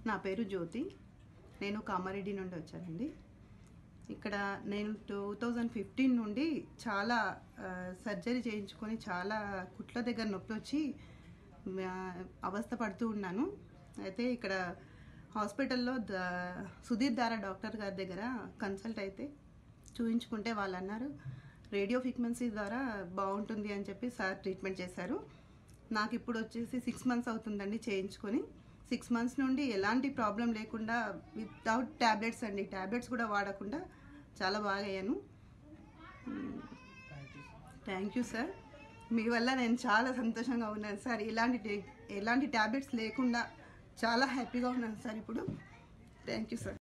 నా పేరు జ్యోతి నేను కామారెడ్డి నుండి వచ్చానండి ఇక్కడ నేను టూ థౌజండ్ ఫిఫ్టీన్ నుండి చాలా ఆ, సర్జరీ చేయించుకొని చాలా కుట్ల దగ్గర నొప్పి వచ్చి ఆ, అవస్థ పడుతూ ఉన్నాను అయితే ఇక్కడ హాస్పిటల్లో ద సుధీర్ దారా డాక్టర్ గారి దగ్గర కన్సల్ట్ అయితే చూయించుకుంటే వాళ్ళు అన్నారు రేడియో ఫ్రీక్వెన్సీ ద్వారా బాగుంటుంది అని చెప్పి సార్ ట్రీట్మెంట్ చేశారు నాకు ఇప్పుడు వచ్చేసి సిక్స్ మంత్స్ అవుతుందండి చేయించుకొని సిక్స్ మంత్స్ నుండి ఎలాంటి ప్రాబ్లం లేకుండా వితౌట్ ట్యాబ్లెట్స్ అండి ట్యాబ్లెట్స్ కూడా వాడకుండా చాలా బాగా అయ్యాను థ్యాంక్ యూ సార్ మీ వల్ల నేను చాలా సంతోషంగా ఉన్నాను సార్ ఇలాంటి టే- ఎలాంటి ట్యాబ్లెట్స్ లేకుండా చాలా హ్యాపీగా ఉన్నాను సార్ ఇప్పుడు థ్యాంక్ యూ సార్